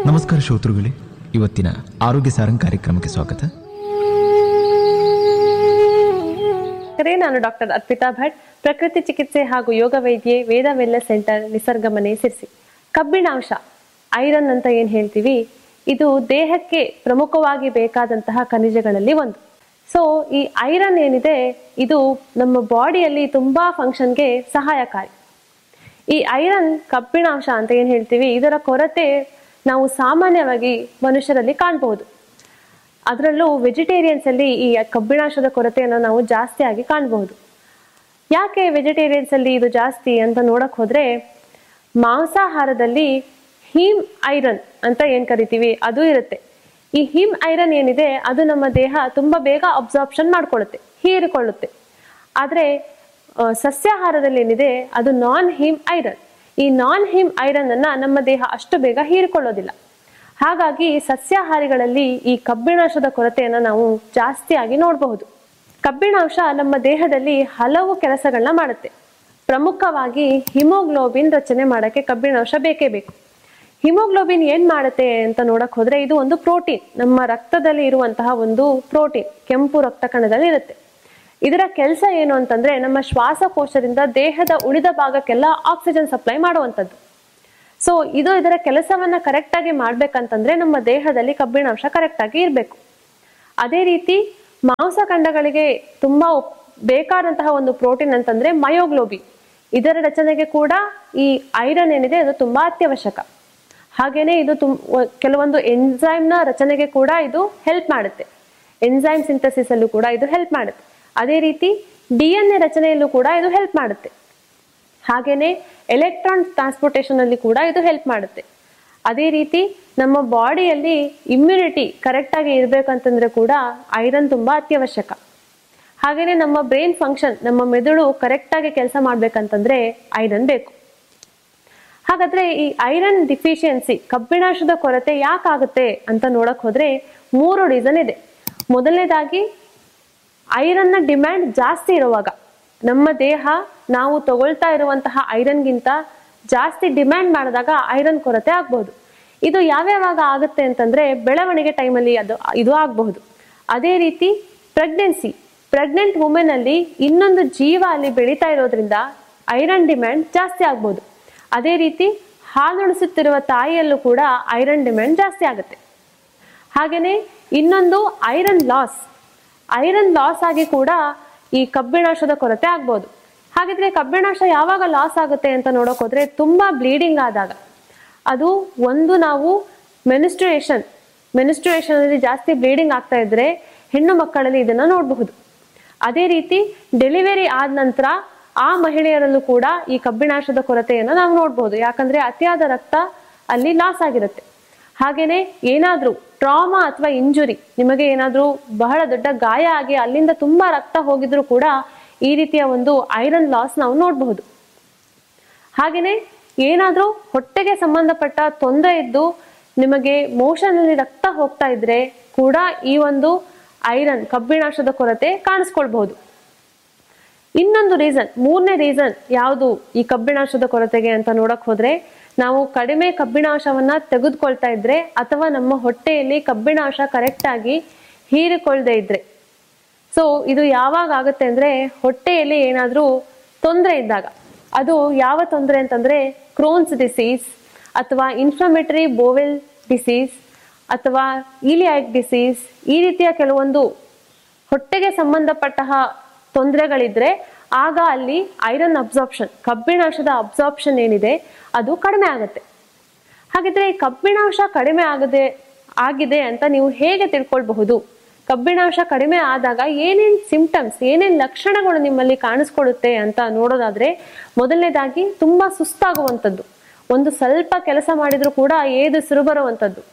ನಮಸ್ಕಾರ ಶ್ರೋತೃಗಳೇ ಇವತ್ತಿನ ಆರೋಗ್ಯ ಸಾರಂಗ್ ಕಾರ್ಯಕ್ರಮಕ್ಕೆ ಸ್ವಾಗತ ನಮಸ್ಕಾರ ನಾನು ಡಾಕ್ಟರ್ ಅರ್ಪಿತಾ ಭಟ್ ಪ್ರಕೃತಿ ಚಿಕಿತ್ಸೆ ಹಾಗೂ ಯೋಗ ವೈದ್ಯೆ ವೇದ ವೆಲ್ನೆಸ್ ಸೆಂಟರ್ ನಿಸರ್ಗಮನೆ ಸಿರ್ಸಿ ಕಬ್ಬಿಣಾಂಶ ಐರನ್ ಅಂತ ಏನ್ ಹೇಳ್ತೀವಿ ಇದು ದೇಹಕ್ಕೆ ಪ್ರಮುಖವಾಗಿ ಬೇಕಾದಂತಹ ಖನಿಜಗಳಲ್ಲಿ ಒಂದು ಸೊ ಈ ಐರನ್ ಏನಿದೆ ಇದು ನಮ್ಮ ಬಾಡಿಯಲ್ಲಿ ತುಂಬಾ ಫಂಕ್ಷನ್ಗೆ ಸಹಾಯಕಾರಿ ಈ ಐರನ್ ಕಬ್ಬಿಣಾಂಶ ಅಂತ ಏನ್ ಹೇಳ್ತೀವಿ ಇದರ ಕೊರತೆ ನಾವು ಸಾಮಾನ್ಯವಾಗಿ ಮನುಷ್ಯರಲ್ಲಿ ಕಾಣಬಹುದು ಅದರಲ್ಲೂ ವೆಜಿಟೇರಿಯನ್ಸ್ ಅಲ್ಲಿ ಈ ಕಬ್ಬಿಣಾಂಶದ ಕೊರತೆಯನ್ನು ನಾವು ಜಾಸ್ತಿಯಾಗಿ ಕಾಣಬಹುದು ಯಾಕೆ ವೆಜಿಟೇರಿಯನ್ಸ್ ಅಲ್ಲಿ ಇದು ಜಾಸ್ತಿ ಅಂತ ನೋಡಕ್ ಹೋದ್ರೆ ಮಾಂಸಾಹಾರದಲ್ಲಿ ಹೀಮ್ ಐರನ್ ಅಂತ ಏನ್ ಕರಿತೀವಿ ಅದು ಇರುತ್ತೆ ಈ ಹಿಮ್ ಐರನ್ ಏನಿದೆ ಅದು ನಮ್ಮ ದೇಹ ತುಂಬಾ ಬೇಗ ಅಬ್ಸಾರ್ಪ್ಷನ್ ಮಾಡ್ಕೊಳ್ಳುತ್ತೆ ಹೀರಿಕೊಳ್ಳುತ್ತೆ ಆದ್ರೆ ಆ, ಸಸ್ಯಾಹಾರದಲ್ಲಿ ಏನಿದೆ ಅದು ನಾನ್ ಹಿಮ್ ಐರನ್ ಈ ನಾನ್ ಹಿಮ್ ಐರನ್ ಅನ್ನ ನಮ್ಮ ದೇಹ ಅಷ್ಟು ಬೇಗ ಹೀರಿಕೊಳ್ಳೋದಿಲ್ಲ ಹಾಗಾಗಿ ಸಸ್ಯಾಹಾರಿಗಳಲ್ಲಿ ಈ ಕಬ್ಬಿಣಾಂಶದ ಕೊರತೆಯನ್ನ ನಾವು ಜಾಸ್ತಿಯಾಗಿ ನೋಡಬಹುದು ಕಬ್ಬಿಣಾಂಶ ನಮ್ಮ ದೇಹದಲ್ಲಿ ಹಲವು ಕೆಲಸಗಳನ್ನ ಮಾಡುತ್ತೆ ಪ್ರಮುಖವಾಗಿ ಹಿಮೋಗ್ಲೋಬಿನ್ ರಚನೆ ಮಾಡಕ್ಕೆ ಕಬ್ಬಿಣಾಂಶ ಬೇಕೇ ಬೇಕು ಹಿಮೋಗ್ಲೋಬಿನ್ ಏನ್ ಮಾಡುತ್ತೆ ಅಂತ ನೋಡಕ್ ಹೋದ್ರೆ ಇದು ಒಂದು ಪ್ರೋಟೀನ್ ನಮ್ಮ ರಕ್ತದಲ್ಲಿ ಇರುವಂತಹ ಒಂದು ಪ್ರೋಟೀನ್ ಕೆಂಪು ರಕ್ತ ಕಣದಲ್ಲಿ ಇರುತ್ತೆ ಇದರ ಕೆಲಸ ಏನು ಅಂತಂದ್ರೆ ನಮ್ಮ ಶ್ವಾಸಕೋಶದಿಂದ ದೇಹದ ಉಳಿದ ಭಾಗಕ್ಕೆಲ್ಲ ಆಕ್ಸಿಜನ್ ಸಪ್ಲೈ ಮಾಡುವಂಥದ್ದು ಸೊ ಇದು ಇದರ ಕೆಲಸವನ್ನ ಕರೆಕ್ಟ್ ಆಗಿ ಮಾಡ್ಬೇಕಂತಂದ್ರೆ ನಮ್ಮ ದೇಹದಲ್ಲಿ ಕಬ್ಬಿಣಾಂಶ ಕರೆಕ್ಟ್ ಆಗಿ ಇರಬೇಕು ಅದೇ ರೀತಿ ಮಾಂಸಖಂಡಗಳಿಗೆ ತುಂಬಾ ಉಪ್- ಬೇಕಾದಂತಹ ಒಂದು ಪ್ರೋಟೀನ್ ಅಂತಂದ್ರೆ ಮಯೋಗ್ಲೋಬಿನ್ ಇದರ ರಚನೆಗೆ ಕೂಡ ಈ ಐರನ್ ಏನಿದೆ ಅದು ತುಂಬಾ ಅತ್ಯವಶ್ಯಕ ಹಾಗೇನೆ ಇದು ತುಂ ಒ- ಕೆಲವೊಂದು enzyme ನ ರಚನೆಗೆ ಕೂಡ ಇದು ಹೆಲ್ಪ್ ಮಾಡುತ್ತೆ ಎನ್ಸೈಮ್ ಸಿಂಥಸಿಸ್ ಅಲ್ಲೂ ಕೂಡ ಇದು ಹೆಲ್ಪ್ ಮಾಡುತ್ತೆ ಅದೇ ರೀತಿ ಡಿ ಎನ್ ಎ ರಚನೆಯಲ್ಲೂ ಕೂಡ ಇದು ಹೆಲ್ಪ್ ಮಾಡುತ್ತೆ ಹಾಗೇನೆ ಎಲೆಕ್ಟ್ರಾನ್ ಟ್ರಾನ್ಸ್ಪೋರ್ಟೇಷನ್ ಅಲ್ಲಿ ಕೂಡ ಇದು ಹೆಲ್ಪ್ ಮಾಡುತ್ತೆ ಅದೇ ರೀತಿ ನಮ್ಮ ಬಾಡಿಯಲ್ಲಿ ಇಮ್ಯುನಿಟಿ ಕರೆಕ್ಟ್ ಆಗಿ ಇರ್ಬೇಕಂತಂದ್ರೆ ಕೂಡ ಐರನ್ ತುಂಬಾ ಅತ್ಯವಶ್ಯಕ ಹಾಗೇನೆ ನಮ್ಮ ಬ್ರೈನ್ ಫಂಕ್ಷನ್ ನಮ್ಮ ಮೆದುಳು ಕರೆಕ್ಟ್ ಆಗಿ ಕೆಲಸ ಮಾಡ್ಬೇಕಂತಂದ್ರೆ ಐರನ್ ಬೇಕು ಹಾಗಾದ್ರೆ ಈ ಐರನ್ ಡಿಫಿಷಿಯನ್ಸಿ ಕಬ್ಬಿಣಾಂಶದ ಕೊರತೆ ಯಾಕಾಗುತ್ತೆ ಅಂತ ನೋಡಕ್ ಹೋದ್ರೆ ಮೂರು ರೀಸನ್ ಇದೆ ಮೊದಲನೇದಾಗಿ ಐರನ್ನ ಡಿಮ್ಯಾಂಡ್ ಜಾಸ್ತಿ ಇರುವಾಗ ನಮ್ಮ ದೇಹ ನಾವು ತಗೊಳ್ತಾ ಇರುವಂತಹ ಐರನ್ಗಿಂತ ಜಾಸ್ತಿ ಡಿಮ್ಯಾಂಡ್ ಮಾಡಿದಾಗ ಐರನ್ ಕೊರತೆ ಆಗ್ಬಹುದು ಇದು ಯಾವ್ಯಾವಾಗ ಆಗುತ್ತೆ ಅಂತಂದ್ರೆ ಬೆಳವಣಿಗೆ ಟೈಮಲ್ಲಿ ಅದು ಇದು ಆಗಬಹುದು ಅದೇ ರೀತಿ ಪ್ರೆಗ್ನೆನ್ಸಿ ಪ್ರೆಗ್ನೆಂಟ್ ವುಮೆನ್ ಅಲ್ಲಿ ಇನ್ನೊಂದು ಜೀವ ಅಲ್ಲಿ ಬೆಳೀತಾ ಇರೋದ್ರಿಂದ ಐರನ್ ಡಿಮ್ಯಾಂಡ್ ಜಾಸ್ತಿ ಆಗ್ಬೋದು ಅದೇ ರೀತಿ ಹಾಲುಣಿಸುತ್ತಿರುವ ತಾಯಿಯಲ್ಲೂ ಕೂಡ ಐರನ್ ಡಿಮ್ಯಾಂಡ್ ಜಾಸ್ತಿ ಆಗುತ್ತೆ ಹಾಗೇನೆ ಇನ್ನೊಂದು ಐರನ್ ಲಾಸ್ ಐರನ್ ಲಾಸ್ ಆಗಿ ಕೂಡ ಈ ಕಬ್ಬಿಣಾಂಶದ ಕೊರತೆ ಆಗ್ಬೋದು ಹಾಗಿದ್ರೆ ಕಬ್ಬಿಣಾಂಶ ಯಾವಾಗ ಲಾಸ್ ಆಗುತ್ತೆ ಅಂತ ನೋಡಕ್ ಹೋದ್ರೆ ತುಂಬಾ ಬ್ಲೀಡಿಂಗ್ ಆದಾಗ ಅದು ಒಂದು ನಾವು ಮೆನಿಸ್ಟ್ರೇಷನ್ ಮೆನಿಸ್ಟ್ರೇಷನ್ ಅಲ್ಲಿ ಜಾಸ್ತಿ ಬ್ಲೀಡಿಂಗ್ ಆಗ್ತಾ ಇದ್ರೆ ಹೆಣ್ಣು ಮಕ್ಕಳಲ್ಲಿ ಇದನ್ನ ನೋಡಬಹುದು ಅದೇ ರೀತಿ ಡೆಲಿವರಿ ಆದ ನಂತರ ಆ ಮಹಿಳೆಯರಲ್ಲೂ ಕೂಡ ಈ ಕಬ್ಬಿಣಾಂಶದ ಕೊರತೆಯನ್ನು ನಾವು ನೋಡಬಹುದು ಯಾಕಂದ್ರೆ ಅತಿಯಾದ ರಕ್ತ ಅಲ್ಲಿ ಲಾಸ್ ಆಗಿರುತ್ತೆ ಹಾಗೇನೆ ಏನಾದ್ರೂ ಟ್ರಾಮಾ ಅಥವಾ ಇಂಜುರಿ ನಿಮಗೆ ಏನಾದ್ರೂ ಬಹಳ ದೊಡ್ಡ ಗಾಯ ಆಗಿ ಅಲ್ಲಿಂದ ತುಂಬಾ ರಕ್ತ ಹೋಗಿದ್ರು ಕೂಡ ಈ ರೀತಿಯ ಒಂದು ಐರನ್ ಲಾಸ್ ನಾವು ನೋಡಬಹುದು ಹಾಗೇನೆ ಏನಾದ್ರೂ ಹೊಟ್ಟೆಗೆ ಸಂಬಂಧಪಟ್ಟ ತೊಂದರೆ ಇದ್ದು ನಿಮಗೆ ಮೋಷನ್ ಅಲ್ಲಿ ರಕ್ತ ಹೋಗ್ತಾ ಇದ್ರೆ ಕೂಡ ಈ ಒಂದು ಐರನ್ ಕಬ್ಬಿಣಾಂಶದ ಕೊರತೆ ಕಾಣಿಸ್ಕೊಳ್ಬಹುದು ಇನ್ನೊಂದು ರೀಸನ್ ಮೂರನೇ ರೀಸನ್ ಯಾವುದು ಈ ಕಬ್ಬಿಣಾಂಶದ ಕೊರತೆಗೆ ಅಂತ ನೋಡಕ್ ಹೋದ್ರೆ ನಾವು ಕಡಿಮೆ ಕಬ್ಬಿಣಾಂಶವನ್ನ ತೆಗೆದುಕೊಳ್ತಾ ಇದ್ರೆ ಅಥವಾ ನಮ್ಮ ಹೊಟ್ಟೆಯಲ್ಲಿ ಕಬ್ಬಿಣಾಂಶ ಕರೆಕ್ಟ್ ಆಗಿ ಹೀರಿಕೊಳ್ಳದೆ ಇದ್ರೆ ಸೊ ಇದು ಯಾವಾಗ ಆಗುತ್ತೆ ಅಂದ್ರೆ ಹೊಟ್ಟೆಯಲ್ಲಿ ಏನಾದ್ರೂ ತೊಂದರೆ ಇದ್ದಾಗ ಅದು ಯಾವ ತೊಂದರೆ ಅಂತಂದ್ರೆ ಕ್ರೋನ್ಸ್ ಡಿಸೀಸ್ ಅಥವಾ ಇನ್ಫ್ಲಮೇಟರಿ ಬೋವೆಲ್ ಡಿಸೀಸ್ ಅಥವಾ ಇಲಿಯಾಕ್ ಡಿಸೀಸ್ ಈ ರೀತಿಯ ಕೆಲವೊಂದು ಹೊಟ್ಟೆಗೆ ಸಂಬಂಧಪಟ್ಟ ತೊಂದರೆಗಳಿದ್ರೆ ಆಗ ಅಲ್ಲಿ ಐರನ್ ಅಬ್ಸಾರ್ಪ್ಷನ್ ಕಬ್ಬಿಣಾಂಶದ ಅಬ್ಸಾರ್ಪ್ಷನ್ ಏನಿದೆ ಅದು ಕಡಿಮೆ ಆಗುತ್ತೆ ಹಾಗಿದ್ರೆ ಈ ಕಬ್ಬಿಣಾಂಶ ಕಡಿಮೆ ಆಗದೆ ಆಗಿದೆ ಅಂತ ನೀವು ಹೇಗೆ ತಿಳ್ಕೊಳ್ಬಹುದು ಕಬ್ಬಿಣಾಂಶ ಕಡಿಮೆ ಆದಾಗ ಏನೇನ್ ಸಿಂಪ್ಟಮ್ಸ್ ಏನೇನ್ ಲಕ್ಷಣಗಳು ನಿಮ್ಮಲ್ಲಿ ಕಾಣಿಸ್ಕೊಳ್ಳುತ್ತೆ ಅಂತ ನೋಡೋದಾದ್ರೆ ಮೊದಲನೇದಾಗಿ ತುಂಬಾ ಸುಸ್ತಾಗುವಂಥದ್ದು ಒಂದು ಸ್ವಲ್ಪ ಕೆಲಸ ಮಾಡಿದ್ರು ಕೂಡ ಏದು ಸಿರು ಬರುವಂಥದ್ದು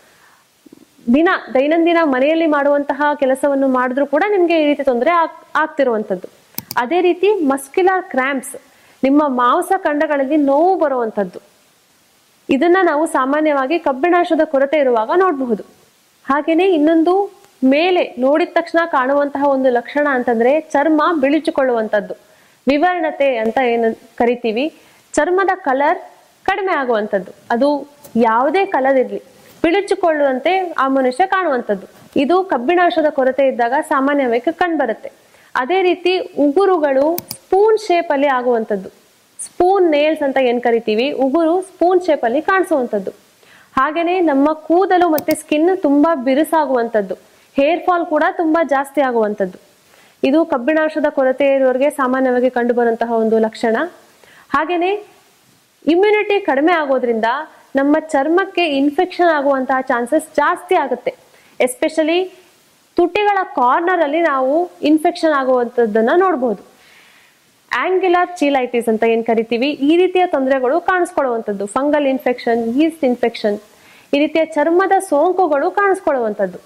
ದಿನ ದೈನಂದಿನ ಮನೆಯಲ್ಲಿ ಮಾಡುವಂತಹ ಕೆಲಸವನ್ನು ಮಾಡಿದ್ರು ಕೂಡ ನಿಮ್ಗೆ ಈ ರೀತಿ ತೊಂದರೆ ಆಗ್- ಆಗ್ತಿರುವಂಥದ್ದು ಅದೇ ರೀತಿ ಮಸ್ಕ್ಯುಲರ್ ಕ್ರ್ಯಾಂಪ್ಸ್ ನಿಮ್ಮ ಮಾಂಸ ಖಂಡಗಳಲ್ಲಿ ನೋವು ಬರುವಂಥದ್ದು ಇದನ್ನ ನಾವು ಸಾಮಾನ್ಯವಾಗಿ ಕಬ್ಬಿಣಾಂಶದ ಕೊರತೆ ಇರುವಾಗ ನೋಡಬಹುದು ಹಾಗೇನೆ ಇನ್ನೊಂದು ಮೇಲೆ ನೋಡಿದ ತಕ್ಷಣ ಕಾಣುವಂತಹ ಒಂದು ಲಕ್ಷಣ ಅಂತಂದ್ರೆ ಚರ್ಮ ಬಿಳಿಚಿಕೊಳ್ಳುವಂಥದ್ದು ವಿವರ್ಣತೆ ಅಂತ ಏನು ಕರಿತೀವಿ ಚರ್ಮದ ಕಲರ್ ಕಡಿಮೆ ಆಗುವಂಥದ್ದು ಅದು ಯಾವುದೇ ಕಲರ್ ಇರಲಿ ಬಿಳುಚಿಕೊಳ್ಳುವಂತೆ ಆ ಮನುಷ್ಯ ಕಾಣುವಂಥದ್ದು ಇದು ಕಬ್ಬಿಣಾಂಶದ ಕೊರತೆ ಇದ್ದಾಗ ಸಾಮಾನ್ಯವಾಗಿ ಕಂಡುಬರುತ್ತೆ ಅದೇ ರೀತಿ ಉಗುರುಗಳು ಸ್ಪೂನ್ ಶೇಪ್ ಅಲ್ಲಿ ಆಗುವಂಥದ್ದು ಸ್ಪೂನ್ ನೇಲ್ಸ್ ಅಂತ ಏನ್ ಕರಿತೀವಿ ಉಗುರು ಸ್ಪೂನ್ ಶೇಪ್ ಅಲ್ಲಿ ಕಾಣಿಸುವಂಥದ್ದು ಹಾಗೇನೆ ನಮ್ಮ ಕೂದಲು ಮತ್ತೆ ಸ್ಕಿನ್ ತುಂಬಾ ಬಿರುಸಾಗುವಂಥದ್ದು ಹೇರ್ ಫಾಲ್ ಕೂಡ ತುಂಬಾ ಜಾಸ್ತಿ ಆಗುವಂಥದ್ದು ಇದು ಕಬ್ಬಿಣಾಂಶದ ಕೊರತೆ ಇರುವವರಿಗೆ ಸಾಮಾನ್ಯವಾಗಿ ಕಂಡುಬರುವಂತಹ ಒಂದು ಲಕ್ಷಣ ಹಾಗೇನೆ ಇಮ್ಯುನಿಟಿ ಕಡಿಮೆ ಆಗೋದ್ರಿಂದ ನಮ್ಮ ಚರ್ಮಕ್ಕೆ ಇನ್ಫೆಕ್ಷನ್ ಆಗುವಂತಹ ಚಾನ್ಸಸ್ ಜಾಸ್ತಿ ಆಗುತ್ತೆ ಎಸ್ಪೆಷಲಿ ತುಟಿಗಳ ಕಾರ್ನರ್ ಅಲ್ಲಿ ನಾವು ಇನ್ಫೆಕ್ಷನ್ ಆಗುವಂಥದ್ದನ್ನ ನೋಡಬಹುದು ಆಂಗ್ಯುಲಾರ್ ಚೀಲೈಟಿಸ್ ಅಂತ ಏನ್ ಕರಿತೀವಿ ಈ ರೀತಿಯ ತೊಂದರೆಗಳು ಕಾಣಿಸ್ಕೊಳ್ಳುವಂಥದ್ದು ಫಂಗಲ್ ಇನ್ಫೆಕ್ಷನ್ ಈಸ್ಟ್ ಇನ್ಫೆಕ್ಷನ್ ಈ ರೀತಿಯ ಚರ್ಮದ ಸೋಂಕುಗಳು ಕಾಣಿಸ್ಕೊಳ್ಳುವಂಥದ್ದು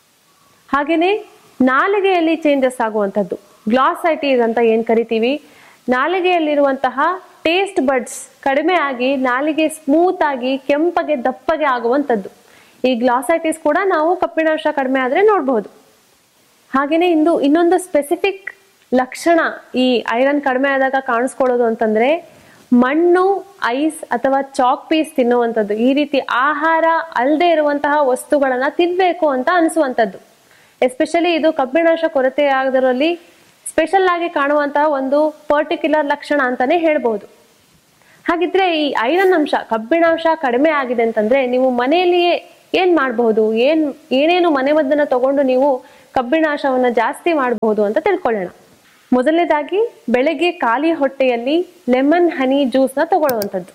ಹಾಗೇನೆ ನಾಲಿಗೆಯಲ್ಲಿ ಚೇಂಜಸ್ ಆಗುವಂಥದ್ದು ಗ್ಲಾಸೈಟಿಸ್ ಅಂತ ಏನ್ ಕರಿತೀವಿ ನಾಲಿಗೆಯಲ್ಲಿರುವಂತಹ ಟೇಸ್ಟ್ ಬಡ್ಸ್ ಕಡಿಮೆ ಆಗಿ ನಾಲಿಗೆ ಸ್ಮೂತ್ ಆಗಿ ಕೆಂಪಗೆ ದಪ್ಪಗೆ ಆಗುವಂಥದ್ದು ಈ ಗ್ಲಾಸೈಟಿಸ್ ಕೂಡ ನಾವು ಕಬ್ಬಿಣಾಂಶ ಕಡಿಮೆ ಆದ್ರೆ ನೋಡಬಹುದು ಹಾಗೇನೆ ಇಂದು ಇನ್ನೊಂದು ಸ್ಪೆಸಿಫಿಕ್ ಲಕ್ಷಣ ಈ ಐರನ್ ಕಡಿಮೆ ಆದಾಗ ಕಾಣಿಸ್ಕೊಳ್ಳೋದು ಅಂತಂದ್ರೆ ಮಣ್ಣು ಐಸ್ ಅಥವಾ ಚಾಕ್ ಪೀಸ್ ತಿನ್ನುವಂಥದ್ದು ಈ ರೀತಿ ಆಹಾರ ಅಲ್ಲದೆ ಇರುವಂತಹ ವಸ್ತುಗಳನ್ನ ತಿನ್ಬೇಕು ಅಂತ ಅನಿಸುವಂಥದ್ದು ಎಸ್ಪೆಷಲಿ ಇದು ಕಬ್ಬಿಣಾಂಶ ಕೊರತೆ ಆಗೋದ್ರಲ್ಲಿ ಸ್ಪೆಷಲ್ ಆಗಿ ಕಾಣುವಂತಹ ಒಂದು ಪರ್ಟಿಕ್ಯುಲರ್ ಲಕ್ಷಣ ಅಂತಾನೆ ಹೇಳ್ಬಹುದು ಹಾಗಿದ್ರೆ ಈ ಐರನ್ ಅಂಶ ಕಬ್ಬಿಣಾಂಶ ಕಡಿಮೆ ಆಗಿದೆ ಅಂತಂದ್ರೆ ನೀವು ಮನೆಯಲ್ಲಿಯೇ ಏನ್ ಮಾಡಬಹುದು ಏನ್ ಏನೇನು ಮನೆಮದ್ದನ್ನ ತಗೊಂಡು ನೀವು ಕಬ್ಬಿಣಾಂಶವನ್ನ ಜಾಸ್ತಿ ಮಾಡಬಹುದು ಅಂತ ತಿಳ್ಕೊಳ್ಳೋಣ ಮೊದಲನೇದಾಗಿ ಬೆಳಗ್ಗೆ ಖಾಲಿ ಹೊಟ್ಟೆಯಲ್ಲಿ ಲೆಮನ್ ಹನಿ ಜ್ಯೂಸ್ನ ತಗೊಳ್ಳುವಂಥದ್ದು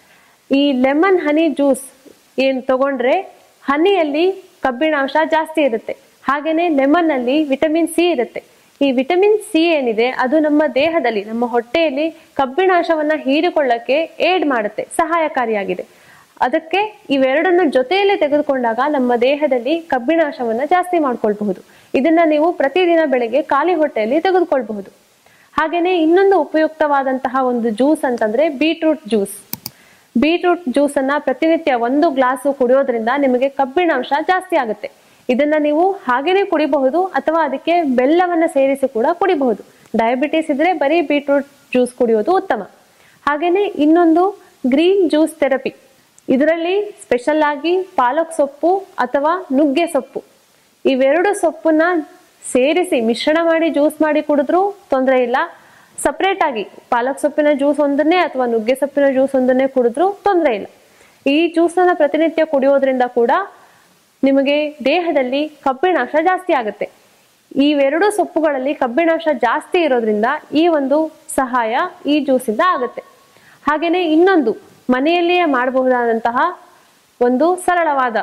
ಈ ಲೆಮನ್ ಹನಿ ಜ್ಯೂಸ್ ಏನ್ ತಗೊಂಡ್ರೆ ಹನಿಯಲ್ಲಿ ಕಬ್ಬಿಣಾಂಶ ಜಾಸ್ತಿ ಇರುತ್ತೆ ಹಾಗೇನೆ ಲೆಮನ್ ಅಲ್ಲಿ ವಿಟಮಿನ್ ಸಿ ಇರುತ್ತೆ ಈ ವಿಟಮಿನ್ ಸಿ ಏನಿದೆ ಅದು ನಮ್ಮ ದೇಹದಲ್ಲಿ ನಮ್ಮ ಹೊಟ್ಟೆಯಲ್ಲಿ ಕಬ್ಬಿಣಾಂಶವನ್ನ ಹೀರಿಕೊಳ್ಳಕ್ಕೆ ಏಡ್ ಮಾಡುತ್ತೆ ಸಹಾಯಕಾರಿಯಾಗಿದೆ ಅದಕ್ಕೆ ಇವೆರಡನ್ನು ಜೊತೆಯಲ್ಲೇ ತೆಗೆದುಕೊಂಡಾಗ ನಮ್ಮ ದೇಹದಲ್ಲಿ ಕಬ್ಬಿಣಾಂಶವನ್ನ ಜಾಸ್ತಿ ಮಾಡ್ಕೊಳ್ಬಹುದು ಇದನ್ನ ನೀವು ಪ್ರತಿದಿನ ಬೆಳಗ್ಗೆ ಖಾಲಿ ಹೊಟ್ಟೆಯಲ್ಲಿ ತೆಗೆದುಕೊಳ್ಬಹುದು ಹಾಗೇನೆ ಇನ್ನೊಂದು ಉಪಯುಕ್ತವಾದಂತಹ ಒಂದು ಜ್ಯೂಸ್ ಅಂತಂದ್ರೆ ಬೀಟ್ರೂಟ್ ಜ್ಯೂಸ್ ಬೀಟ್ರೂಟ್ ಜ್ಯೂಸ್ ಅನ್ನ ಪ್ರತಿನಿತ್ಯ ಒಂದು ಗ್ಲಾಸು ಕುಡಿಯೋದ್ರಿಂದ ನಿಮಗೆ ಕಬ್ಬಿಣಾಂಶ ಜಾಸ್ತಿ ಆಗುತ್ತೆ ಇದನ್ನ ನೀವು ಹಾಗೇನೆ ಕುಡಿಬಹುದು ಅಥವಾ ಅದಕ್ಕೆ ಬೆಲ್ಲವನ್ನ ಸೇರಿಸಿ ಕೂಡ ಕುಡಿಬಹುದು ಡಯಾಬಿಟಿಸ್ ಇದ್ರೆ ಬರೀ ಬೀಟ್ರೂಟ್ ಜ್ಯೂಸ್ ಕುಡಿಯೋದು ಉತ್ತಮ ಹಾಗೇನೆ ಇನ್ನೊಂದು ಗ್ರೀನ್ ಜ್ಯೂಸ್ ಥೆರಪಿ ಇದರಲ್ಲಿ ಸ್ಪೆಷಲ್ ಆಗಿ ಪಾಲಕ್ ಸೊಪ್ಪು ಅಥವಾ ನುಗ್ಗೆ ಸೊಪ್ಪು ಇವೆರಡು ಸೊಪ್ಪನ್ನ ಸೇರಿಸಿ ಮಿಶ್ರಣ ಮಾಡಿ ಜ್ಯೂಸ್ ಮಾಡಿ ಕುಡಿದ್ರೂ ತೊಂದರೆ ಇಲ್ಲ ಸಪ್ರೇಟ್ ಆಗಿ ಪಾಲಕ್ ಸೊಪ್ಪಿನ ಜ್ಯೂಸ್ ಒಂದನ್ನೇ ಅಥವಾ ನುಗ್ಗೆ ಸೊಪ್ಪಿನ ಜ್ಯೂಸ್ ಒಂದನ್ನೇ ಕುಡಿದ್ರೂ ತೊಂದರೆ ಇಲ್ಲ ಈ ಜ್ಯೂಸನ್ನ ಪ್ರತಿನಿತ್ಯ ಕುಡಿಯೋದ್ರಿಂದ ಕೂಡ ನಿಮಗೆ ದೇಹದಲ್ಲಿ ಕಬ್ಬಿಣಾಂಶ ಜಾಸ್ತಿ ಆಗುತ್ತೆ ಇವೆರಡು ಸೊಪ್ಪುಗಳಲ್ಲಿ ಕಬ್ಬಿಣಾಂಶ ಜಾಸ್ತಿ ಇರೋದ್ರಿಂದ ಈ ಒಂದು ಸಹಾಯ ಈ ಜ್ಯೂಸಿಂದ ಆಗುತ್ತೆ ಹಾಗೇನೆ ಇನ್ನೊಂದು ಮನೆಯಲ್ಲಿಯೇ ಮಾಡಬಹುದಾದಂತಹ ಒಂದು ಸರಳವಾದ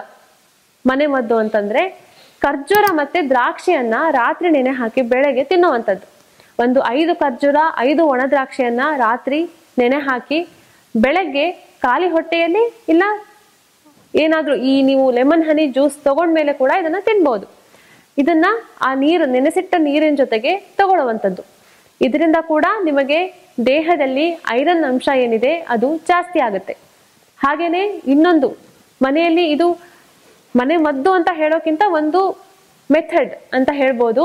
ಮನೆ ಮದ್ದು ಅಂತಂದ್ರೆ ಖರ್ಜೂರ ಮತ್ತೆ ದ್ರಾಕ್ಷಿಯನ್ನ ರಾತ್ರಿ ನೆನೆ ಹಾಕಿ ಬೆಳಗ್ಗೆ ತಿನ್ನುವಂಥದ್ದು ಒಂದು ಐದು ಖರ್ಜೂರ ಐದು ಒಣ ದ್ರಾಕ್ಷಿಯನ್ನ ರಾತ್ರಿ ನೆನೆ ಹಾಕಿ ಬೆಳಗ್ಗೆ ಖಾಲಿ ಹೊಟ್ಟೆಯಲ್ಲಿ ಇಲ್ಲ ಏನಾದ್ರೂ ಈ ನೀವು ಲೆಮನ್ ಹನಿ ಜ್ಯೂಸ್ ತಗೊಂಡ್ಮೇಲೆ ಕೂಡ ಇದನ್ನ ತಿನ್ಬಹುದು ಇದನ್ನ ಆ ನೀರು ನೆನೆಸಿಟ್ಟ ನೀರಿನ ಜೊತೆಗೆ ತಗೊಳ್ಳುವಂಥದ್ದು ಇದರಿಂದ ಕೂಡ ನಿಮಗೆ ದೇಹದಲ್ಲಿ ಐರನ್ ಅಂಶ ಏನಿದೆ ಅದು ಜಾಸ್ತಿ ಆಗುತ್ತೆ ಹಾಗೇನೆ ಇನ್ನೊಂದು ಮನೆಯಲ್ಲಿ ಇದು ಮನೆ ಮದ್ದು ಅಂತ ಹೇಳೋಕ್ಕಿಂತ ಒಂದು ಮೆಥಡ್ ಅಂತ ಹೇಳ್ಬೋದು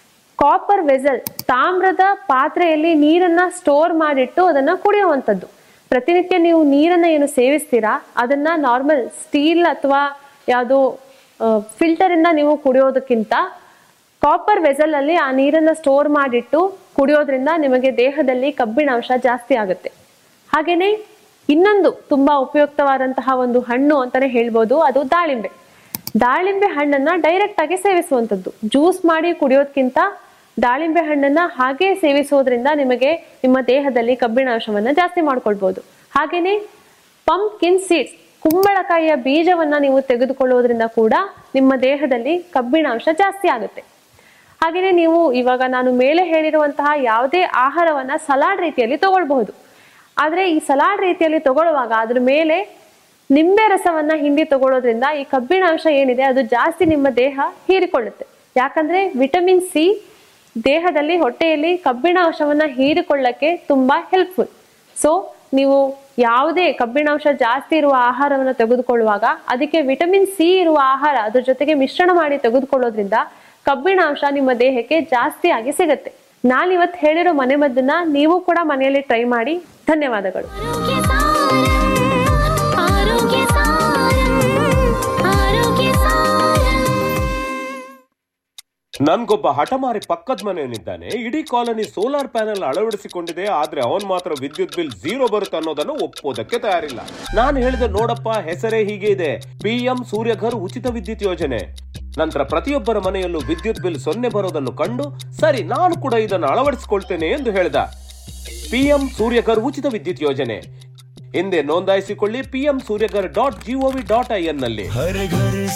ಕಾಪರ್ ವೆಸಲ್ ತಾಮ್ರದ ಪಾತ್ರೆಯಲ್ಲಿ ನೀರನ್ನ ಸ್ಟೋರ್ ಮಾಡಿಟ್ಟು ಅದನ್ನ ಕುಡಿಯುವಂಥದ್ದು ಪ್ರತಿನಿತ್ಯ ನೀವು ನೀರನ್ನ ಏನು ಸೇವಿಸ್ತೀರಾ ಅದನ್ನ ನಾರ್ಮಲ್ ಸ್ಟೀಲ್ ಅಥವಾ ಯಾವುದು ಫಿಲ್ಟರ್ ಇಂದ ನೀವು ಕುಡಿಯೋದಕ್ಕಿಂತ ಕಾಪರ್ ವೆಸಲ್ ಅಲ್ಲಿ ಆ ನೀರನ್ನ ಸ್ಟೋರ್ ಮಾಡಿಟ್ಟು ಕುಡಿಯೋದ್ರಿಂದ ನಿಮಗೆ ದೇಹದಲ್ಲಿ ಕಬ್ಬಿಣಾಂಶ ಜಾಸ್ತಿ ಆಗುತ್ತೆ ಹಾಗೇನೆ ಇನ್ನೊಂದು ತುಂಬಾ ಉಪಯುಕ್ತವಾದಂತಹ ಒಂದು ಹಣ್ಣು ಅಂತಾನೆ ಹೇಳ್ಬೋದು ಅದು ದಾಳಿಂಬೆ ದಾಳಿಂಬೆ ಹಣ್ಣನ್ನ ಡೈರೆಕ್ಟ್ ಆಗಿ ಸೇವಿಸುವಂಥದ್ದು ಜ್ಯೂಸ್ ಮಾಡಿ ಕುಡಿಯೋದ್ಕಿಂತ ದಾಳಿಂಬೆ ಹಣ್ಣನ್ನ ಹಾಗೆ ಸೇವಿಸೋದ್ರಿಂದ ನಿಮಗೆ ನಿಮ್ಮ ದೇಹದಲ್ಲಿ ಕಬ್ಬಿಣಾಂಶವನ್ನ ಜಾಸ್ತಿ ಮಾಡ್ಕೊಳ್ಬಹುದು ಹಾಗೇನೆ ಪಂಪ್ಕಿನ್ ಸೀಡ್ಸ್ ಕುಂಬಳಕಾಯಿಯ ಬೀಜವನ್ನ ನೀವು ತೆಗೆದುಕೊಳ್ಳೋದ್ರಿಂದ ಕೂಡ ನಿಮ್ಮ ದೇಹದಲ್ಲಿ ಕಬ್ಬಿಣಾಂಶ ಜಾಸ್ತಿ ಆಗುತ್ತೆ ಹಾಗೆಯೇ ನೀವು ಇವಾಗ ನಾನು ಮೇಲೆ ಹೇಳಿರುವಂತಹ ಯಾವುದೇ ಆಹಾರವನ್ನ ಸಲಾಡ್ ರೀತಿಯಲ್ಲಿ ತಗೊಳ್ಬಹುದು ಆದ್ರೆ ಈ ಸಲಾಡ್ ರೀತಿಯಲ್ಲಿ ತಗೊಳ್ಳುವಾಗ ಅದ್ರ ಮೇಲೆ ನಿಂಬೆ ರಸವನ್ನ ಹಿಂಡಿ ತಗೊಳ್ಳೋದ್ರಿಂದ ಈ ಕಬ್ಬಿಣಾಂಶ ಏನಿದೆ ಅದು ಜಾಸ್ತಿ ನಿಮ್ಮ ದೇಹ ಹೀರಿಕೊಳ್ಳುತ್ತೆ ಯಾಕಂದ್ರೆ ವಿಟಮಿನ್ ಸಿ ದೇಹದಲ್ಲಿ ಹೊಟ್ಟೆಯಲ್ಲಿ ಕಬ್ಬಿಣಾಂಶವನ್ನ ಹೀರಿಕೊಳ್ಳಕ್ಕೆ ತುಂಬಾ ಹೆಲ್ಪ್ಫುಲ್ ಸೊ ನೀವು ಯಾವುದೇ ಕಬ್ಬಿಣಾಂಶ ಜಾಸ್ತಿ ಇರುವ ಆಹಾರವನ್ನು ತೆಗೆದುಕೊಳ್ಳುವಾಗ ಅದಕ್ಕೆ ವಿಟಮಿನ್ ಸಿ ಇರುವ ಆಹಾರ ಅದ್ರ ಜೊತೆಗೆ ಮಿಶ್ರಣ ಮಾಡಿ ತೆಗೆದುಕೊಳ್ಳೋದ್ರಿಂದ ಕಬ್ಬಿಣಾಂಶ ನಿಮ್ಮ ದೇಹಕ್ಕೆ ಜಾಸ್ತಿ ಆಗಿ ಸಿಗುತ್ತೆ ನಾನಿವತ್ತು ಹೇಳಿರೋ ಮನೆಮದ್ದನ್ನ ನೀವು ಕೂಡ ಮನೆಯಲ್ಲಿ ಟ್ರೈ ಮಾಡಿ ಧನ್ಯವಾದಗಳು ಆರೋಗ್ಯ ಸಾರಂ ಆರೋಗ್ಯ ಸಾರಂ ನನ್ಗೊಬ್ಬ ಹಠಮಾರಿ ಪಕ್ಕದ ಮನೆಯವನಿದ್ದಾನೆ ಇಡೀ ಕಾಲನಿ ಸೋಲಾರ್ ಪ್ಯಾನೆಲ್ ಅಳವಡಿಸಿಕೊಂಡಿದೆ ಆದ್ರೆ ಅವನ್ ಮಾತ್ರ ವಿದ್ಯುತ್ ಬಿಲ್ ಝೀರೋ ಬರುತ್ತೆ ಅನ್ನೋದನ್ನು ಒಪ್ಪೋದಕ್ಕೆ ತಯಾರಿಲ್ಲ ನಾನು ಹೇಳಿದೆ ನೋಡಪ್ಪ ಹೆಸರೇ ಹೀಗೆ ಇದೆ ಪಿಎಂ ಸೂರ್ಯಘರ್ ಉಚಿತ ವಿದ್ಯುತ್ ಯೋಜನೆ ನಂತರ ಪ್ರತಿಯೊಬ್ಬರ ಮನೆಯಲ್ಲೂ ವಿದ್ಯುತ್ ಬಿಲ್ ಸೊನ್ನೆ ಬರೋದನ್ನು ಕಂಡು ಸರಿ ನಾನು ಕೂಡ ಇದನ್ನು ಅಳವಡಿಸಿಕೊಳ್ತೇನೆ ಎಂದು ಹೇಳಿದ ಪಿಎಂ ಸೂರ್ಯಘರ್ ಉಚಿತ ವಿದ್ಯುತ್ ಯೋಜನೆ ಹಿಂದೆ ನೋಂದಾಯಿಸಿಕೊಳ್ಳಿ PM Surya Ghar dot GOV dot I N ನಲ್ಲಿ हर घर